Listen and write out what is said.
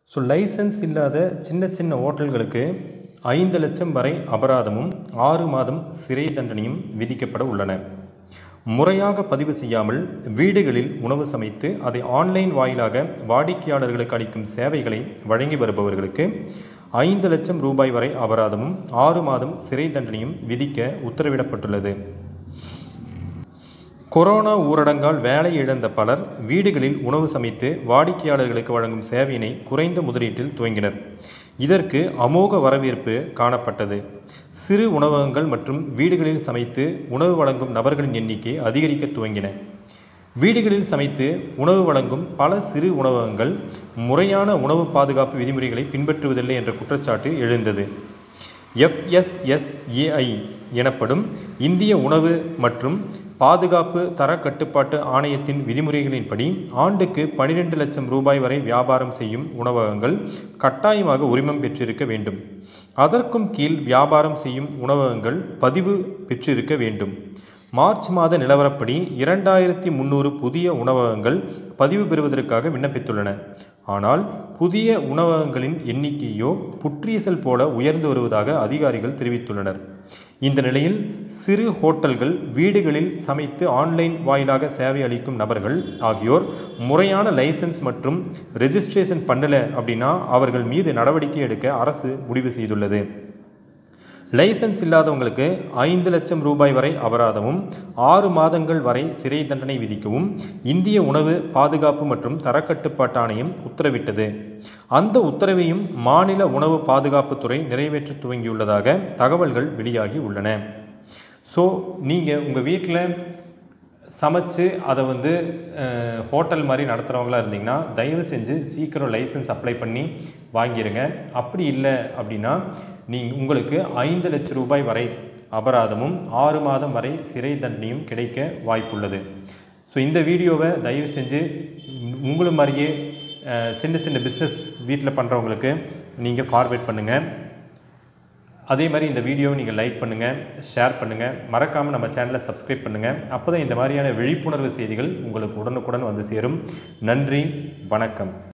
so licence இல்லாத சின்ன சின்ன ஹோட்டல்களுக்கு ஐந்து லட்சம் வரை அபராதமும் ஆறு மாதம் சிறை தண்டனையும் விதிக்கப்பட உள்ளன முறையாக பதிவு செய்யாமல் வீடுகளில் உணவு சமைத்து அதை ஆன்லைன் வாயிலாக வாடிக்கையாளர்களுக்கு அளிக்கும் சேவைகளை வழங்கி வருபவர்களுக்கு ஐந்து லட்சம் ரூபாய் வரை அபராதமும் ஆறு மாதம் சிறை தண்டனையும் விதிக்க உத்தரவிடப்பட்டுள்ளது கொரோனா ஊரடங்கால் வேலை இழந்த பலர் வீடுகளில் உணவு சமைத்து வாடிக்கையாளர்களுக்கு வழங்கும் சேவையினை குறைந்த முதலீட்டில் துவங்கினர் இதற்கு அமோக வரவேற்பு காணப்பட்டது சிறு உணவகங்கள் மற்றும் வீடுகளில் சமைத்து உணவு வழங்கும் நபர்களின் எண்ணிக்கை அதிகரிக்க துவங்கின வீடுகளில் சமைத்து உணவு வழங்கும் பல சிறு உணவகங்கள் முறையான உணவு பாதுகாப்பு விதிமுறைகளை பின்பற்றுவதில்லை என்ற குற்றச்சாட்டு எழுந்தது எஃப்எஸ்எஸ்ஏஐ எனப்படும் இந்திய உணவு மற்றும் பாதுகாப்பு தர கட்டுப்பாட்டு ஆணையத்தின் விதிமுறைகளின்படி ஆண்டுக்கு பனிரெண்டு லட்சம் ரூபாய் வரை வியாபாரம் செய்யும் உணவகங்கள் கட்டாயமாக உரிமம் பெற்றிருக்க வேண்டும் அதற்கும் கீழ் வியாபாரம் செய்யும் உணவகங்கள் பதிவு பெற்றிருக்க வேண்டும் மார்ச் மாத நிலவரப்படி இரண்டாயிரத்தி முந்நூறு புதிய உணவகங்கள் பதிவு பெறுவதற்காக விண்ணப்பித்துள்ளன ஆனால் புதிய உணவகங்களின் எண்ணிக்கையோ புற்றீசல் போல உயர்ந்து வருவதாக அதிகாரிகள் தெரிவித்துள்ளனர் இந்த நிலையில் சிறு ஹோட்டல்கள் வீடுகளில் சமைத்து ஆன்லைன் வாயிலாக சேவை அளிக்கும் நபர்கள் ஆகியோர் முறையான லைசன்ஸ் மற்றும் ரெஜிஸ்ட்ரேஷன் பண்ணல அப்படின்னா அவர்கள் மீது நடவடிக்கை எடுக்க அரசு முடிவு செய்துள்ளது லைசன்ஸ் இல்லாதவங்களுக்கு ஐந்து லட்சம் ரூபாய் வரை அபராதமும் ஆறு மாதங்கள் வரை சிறை தண்டனை விதிக்கவும் இந்திய உணவு பாதுகாப்பு மற்றும் தரக்கட்டுப்பாட்டு ஆணையம் உத்தரவிட்டது அந்த உத்தரவையும் மாநில உணவு பாதுகாப்புத்துறை நிறைவேற்ற துவங்கியுள்ளதாக தகவல்கள் வெளியாகி உள்ளன ஸோ நீங்கள் உங்கள் வீட்டில் சமைச்சு அதை வந்து ஹோட்டல் மாதிரி நடத்துகிறவங்களா இருந்தீங்கன்னா தயவு செஞ்சு சீக்கிரம் லைசன்ஸ் அப்ளை பண்ணி வாங்கிடுங்க அப்படி இல்லை அப்படின்னா நீங்கள் உங்களுக்கு ஐந்து லட்சம் ரூபாய் வரை அபராதமும் ஆறு மாதம் வரை சிறை தண்டனையும் கிடைக்க வாய்ப்புள்ளது ஸோ இந்த வீடியோவை தயவு செஞ்சு உங்களும் மாதிரியே சின்ன சின்ன பிஸ்னஸ் வீட்டில் பண்ணுறவங்களுக்கு நீங்கள் ஃபார்வேர்ட் பண்ணுங்கள் அதே மாதிரி இந்த வீடியோவை நீங்கள் லைக் பண்ணுங்கள் ஷேர் பண்ணுங்கள் மறக்காமல் நம்ம சேனலை சப்ஸ்கிரைப் பண்ணுங்கள் அப்போ தான் இந்த மாதிரியான விழிப்புணர்வு செய்திகள் உங்களுக்கு உடனுக்குடன் வந்து சேரும் நன்றி வணக்கம்